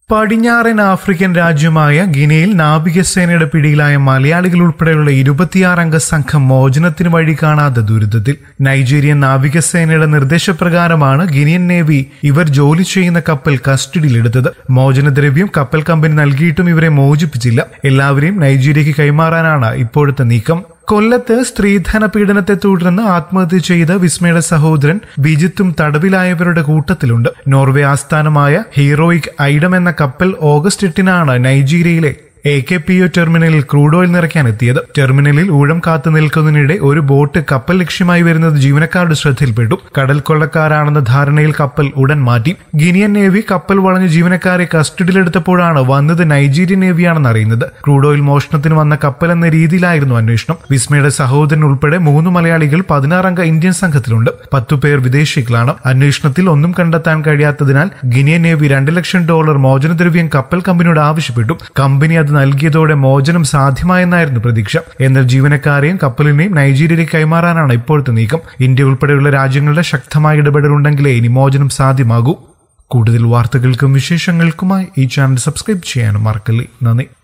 പടിഞ്ഞാറൻ ആഫ്രിക്കൻ രാജ്യമായ ഗിനിയിൽ നാവികസേനയുടെ പിടിയിലായ മലയാളികൾ ഉൾപ്പെടെയുള്ള ഇരുപത്തിയാറംഗ സംഘം മോചനത്തിന് വഴി കാണാത്ത ദുരിതത്തിൽ നൈജീരിയൻ നാവികസേനയുടെ നിർദ്ദേശപ്രകാരമാണ് ഗിനിയൻ നേവി ഇവർ ജോലി ചെയ്യുന്ന കപ്പൽ കസ്റ്റഡിയിലെടുത്തത് മോചനദ്രവ്യം കപ്പൽ കമ്പനി നൽകിയിട്ടും ഇവരെ മോചിപ്പിച്ചില്ല എല്ലാവരെയും നൈജീരിയയ്ക്ക് കൈമാറാനാണ് ഇപ്പോഴത്തെ നീക്കം കൊല്ലത്ത് സ്ത്രീധന പീഡനത്തെ തുടർന്ന് ആത്മഹത്യ ചെയ്ത വിസ്മയുടെ സഹോദരൻ വിജിത്തും തടവിലായവരുടെ കൂട്ടത്തിലുണ്ട് നോർവേ ആസ്ഥാനമായ ഹീറോയിക് ഐഡം എന്ന കപ്പൽ ഓഗസ്റ്റ് എട്ടിനാണ് നൈജീരിയയിലെ എ കെ പി ഒ ടെർമിനലിൽ ക്രൂഡ് ഓയിൽ നിറയ്ക്കാൻ എത്തിയത് ടെർമിനലിൽ ഊഴം കാത്തു നിൽക്കുന്നതിനിടെ ഒരു ബോട്ട് കപ്പൽ ലക്ഷ്യമായി വരുന്നത് ജീവനക്കാരുടെ ശ്രദ്ധയിൽപ്പെട്ടു കടൽ കൊള്ളക്കാരാണെന്ന ധാരണയിൽ കപ്പൽ ഉടൻ മാറ്റി ഗിനിയൻ നേവി കപ്പൽ വളഞ്ഞ് ജീവനക്കാരെ കസ്റ്റഡിയിലെടുത്തപ്പോഴാണ് വന്നത് നൈജീരിയൻ നേവിയാണെന്ന് അറിയുന്നത് ക്രൂഡ് ഓയിൽ മോഷണത്തിന് വന്ന കപ്പൽ എന്ന രീതിയിലായിരുന്നു അന്വേഷണം വിസ്മയുടെ സഹോദരൻ ഉൾപ്പെടെ മൂന്ന് മലയാളികൾ പതിനാറംഗ ഇന്ത്യൻ സംഘത്തിലുണ്ട് പത്തു പേർ വിദേശികളാണ് അന്വേഷണത്തിൽ ഒന്നും കണ്ടെത്താൻ കഴിയാത്തതിനാൽ ഗിനിയൻ നേവി രണ്ട് ലക്ഷം ഡോളർ മോചനദ്രവ്യം കപ്പൽ കമ്പനിയോട് ആവശ്യപ്പെട്ടു കമ്പനി അത് നൽകിയതോടെ മോചനം സാധ്യമായെന്നായിരുന്നു പ്രതീക്ഷ എന്നാൽ ജീവനക്കാരെയും കപ്പലിനെയും നൈജീരിയയിലേക്ക് കൈമാറാനാണ് ഇപ്പോഴത്തെ നീക്കം ഇന്ത്യ ഉൾപ്പെടെയുള്ള രാജ്യങ്ങളുടെ ശക്തമായ ഇടപെടലുണ്ടെങ്കിലേ ഇനി മോചനം സാധ്യമാകൂ കൂടുതൽ വാർത്തകൾക്കും വിശേഷങ്ങൾക്കുമായി ഈ ചാനൽ സബ്സ്ക്രൈബ് ചെയ്യാനും മറക്കല്ലേ നന്ദി